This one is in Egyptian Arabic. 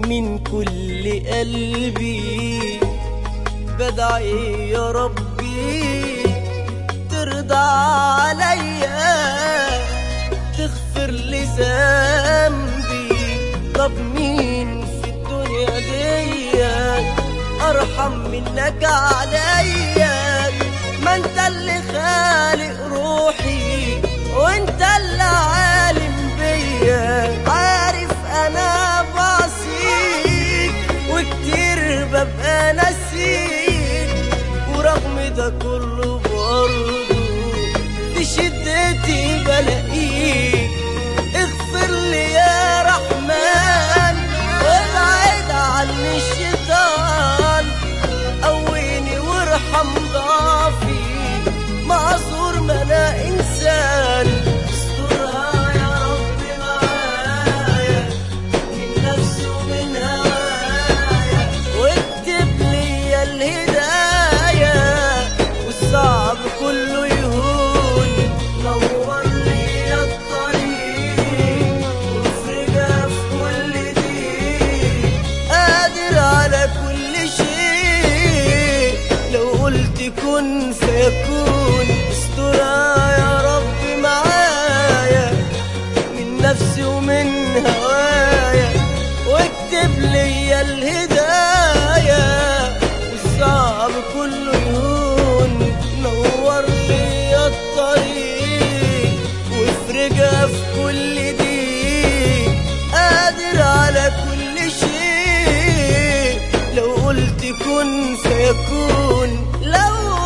من كل قلبي بدعي يا ربي ترضى عليا تغفر لي ذنبي طب مين في الدنيا دي ارحم منك عليا ما انت اللي خالق روحي وانت اللي عالم بيا عارف انا بعصيك وكتير ببقى نسيك ورغم ده كله برضه في شدتي بلاقيك اغفر لي يا رحمن وابعد عني الشيطان قويني وارحم ضعفي معذور ما انا انسان استرها يا رب معايا من نفسي ومن هوايا واكتب لي الهداية والصعب كله يهون نور لي الطريق وافرجها في كل ضيق قادر على كل شيء لو قلت كن فيكون استرها يا رب معايا من نفسي ومن هوايا واكتب لي الهداية والصعب كله يهون نور لي الطريق وافرجها في كل ضيق قادر على كل شيء لو قلت كن فيكون لو